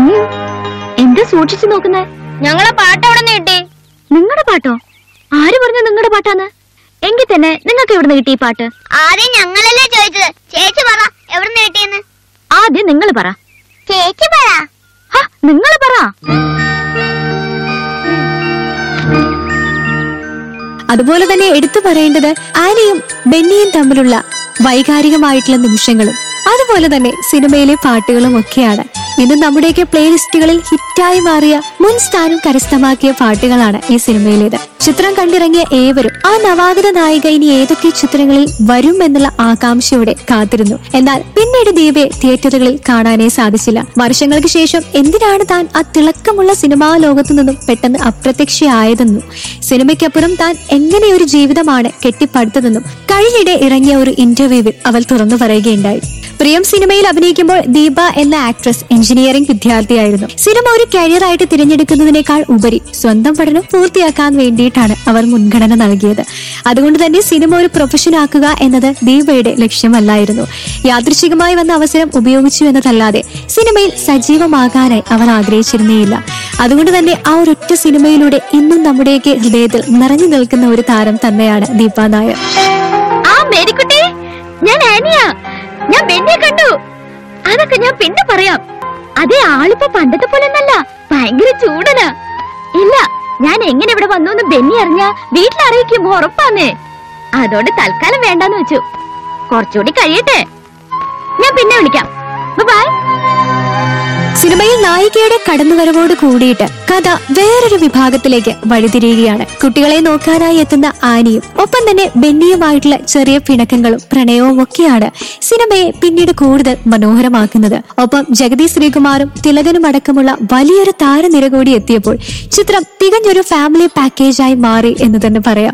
ഉം. എന്താ സൂക്ഷിച്ചു നോക്കുന്നേ ഞങ്ങളെ പാട്ട് എവിടെ നിന്ന് കിട്ടി നിങ്ങളുടെ പാട്ടോ ആര് പറഞ്ഞു നിങ്ങളുടെ പാട്ടാന്ന് എങ്കിൽ തന്നെ നിങ്ങൾക്ക് എവിടുന്ന് കിട്ടി ഈ പാട്ട് ആദ്യം ഞങ്ങളല്ലേ ചോദിച്ചത് ചേച്ചി പറ എവിടെ നിന്ന് കിട്ടിയെന്ന് ആദ്യം നിങ്ങൾ പറ ചേച്ചി പറ നിങ്ങൾ പറ അതുപോലെ തന്നെ എടുത്തു പറയേണ്ടത് ആനയും ബെന്നിയും തമ്മിലുള്ള വൈകാരികമായിട്ടുള്ള നിമിഷങ്ങളും അതുപോലെ തന്നെ സിനിമയിലെ പാട്ടുകളും ഒക്കെയാണ് ഇന്ന് നമ്മുടെയൊക്കെ പ്ലേലിസ്റ്റുകളിൽ ഹിറ്റായി മാറിയ മുൻ സ്ഥാനം കരസ്ഥമാക്കിയ പാട്ടുകളാണ് ഈ സിനിമയിലേത് ചിത്രം കണ്ടിറങ്ങിയ ഏവരും ആ നവാഗത നായിക ഇനി ഏതൊക്കെ ചിത്രങ്ങളിൽ വരും എന്നുള്ള ആകാംക്ഷയോടെ കാത്തിരുന്നു എന്നാൽ പിന്നീട് ദീപയെ തിയേറ്ററുകളിൽ കാണാനേ സാധിച്ചില്ല വർഷങ്ങൾക്ക് ശേഷം എന്തിനാണ് താൻ ആ തിളക്കമുള്ള സിനിമാ ലോകത്തു നിന്നും പെട്ടെന്ന് അപ്രത്യക്ഷയായതെന്നും സിനിമയ്ക്കപ്പുറം താൻ എങ്ങനെ ഒരു ജീവിതമാണ് കെട്ടിപ്പടുത്തതെന്നും കഴിഞ്ഞിടെ ഇറങ്ങിയ ഒരു ഇന്റർവ്യൂവിൽ അവൾ തുറന്നു പറയുകയുണ്ടായി പ്രിയം സിനിമയിൽ അഭിനയിക്കുമ്പോൾ ദീപ എന്ന ആക്ട്രസ് എഞ്ചിനീയറിംഗ് വിദ്യാർത്ഥിയായിരുന്നു സിനിമ ഒരു കരിയറായിട്ട് തിരഞ്ഞെടുക്കുന്നതിനേക്കാൾ ഉപരി സ്വന്തം പഠനം പൂർത്തിയാക്കാൻ വേണ്ടിയിട്ടാണ് അവർ മുൻഗണന നൽകിയത് അതുകൊണ്ട് തന്നെ സിനിമ ഒരു പ്രൊഫഷൻ ആക്കുക എന്നത് ദീപയുടെ ലക്ഷ്യമല്ലായിരുന്നു യാദൃശികമായി വന്ന അവസരം ഉപയോഗിച്ചു എന്നതല്ലാതെ സിനിമയിൽ സജീവമാകാനായി അവർ ആഗ്രഹിച്ചിരുന്നേയില്ല അതുകൊണ്ട് തന്നെ ആ ഒരൊറ്റ സിനിമയിലൂടെ ഇന്നും നമ്മുടെയൊക്കെ ഹൃദയത്തിൽ നിറഞ്ഞു നിൽക്കുന്ന ഒരു താരം തന്നെയാണ് ദീപ നായർ ആ മേരിക്കുട്ടി ഞാൻ ആനിയാ ഞാൻ ബെന്നിയെ കണ്ടു അതൊക്കെ ഞാൻ പിന്നെ പറയാം അതേ ആളിപ്പോ പണ്ടത്തെ പോലെ ഒന്നല്ല ഭയങ്കര ചൂടനാ ഇല്ല ഞാൻ എങ്ങനെ ഇവിടെ വന്നു എന്ന് ബെന്നി അറിഞ്ഞ വീട്ടിൽ അറിയിക്കും ഉറപ്പാന്നേ അതോട് തൽക്കാലം വേണ്ടാന്ന് വെച്ചു കുറച്ചുകൂടി കഴിയട്ടെ ഞാൻ പിന്നെ വിളിക്കാം ബൈ സിനിമയിൽ നായികയുടെ കടന്നുവരവോട് കൂടിയിട്ട് കഥ വേറൊരു വിഭാഗത്തിലേക്ക് വഴിതിരിയുകയാണ് കുട്ടികളെ നോക്കാനായി എത്തുന്ന ആനിയും ഒപ്പം തന്നെ ബെന്നിയുമായിട്ടുള്ള ചെറിയ പിണക്കങ്ങളും പ്രണയവും ഒക്കെയാണ് സിനിമയെ പിന്നീട് കൂടുതൽ മനോഹരമാക്കുന്നത് ഒപ്പം ജഗതി ശ്രീകുമാറും തിലകനും അടക്കമുള്ള വലിയൊരു താരനിര കൂടി എത്തിയപ്പോൾ ചിത്രം തികഞ്ഞൊരു ഫാമിലി പാക്കേജായി മാറി എന്ന് തന്നെ പറയാം